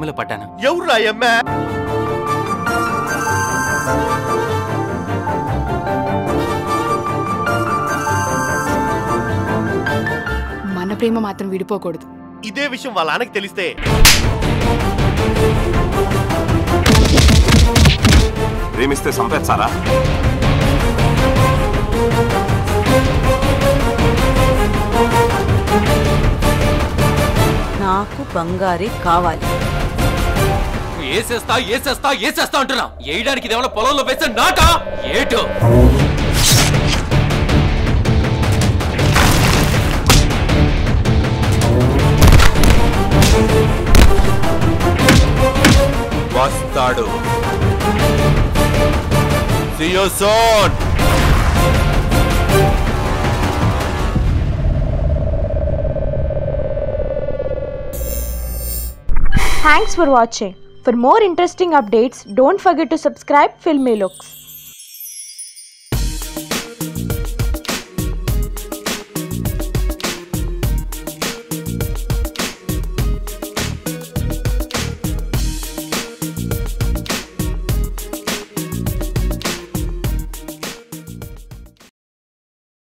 ప్రేమలో పడ్డాను ఎవరు అమ్మే మన ప్రేమ మాత్రం విడిపోకూడదు ఇదే విషయం వాళ్ళ నాన్నకి తెలిస్తే ప్రేమిస్తే సంపేస్తారా నాకు బంగారే కావాలి ఏసేస్తా ఏసేస్తా ఏసేస్తా అంటున్నా వేయడానికి ఇదేమన్నా పొలంలో వేసే నాట ఏటో వస్తాడు See you soon. Thanks for watching. For more interesting updates, don't forget to subscribe Filmy Looks.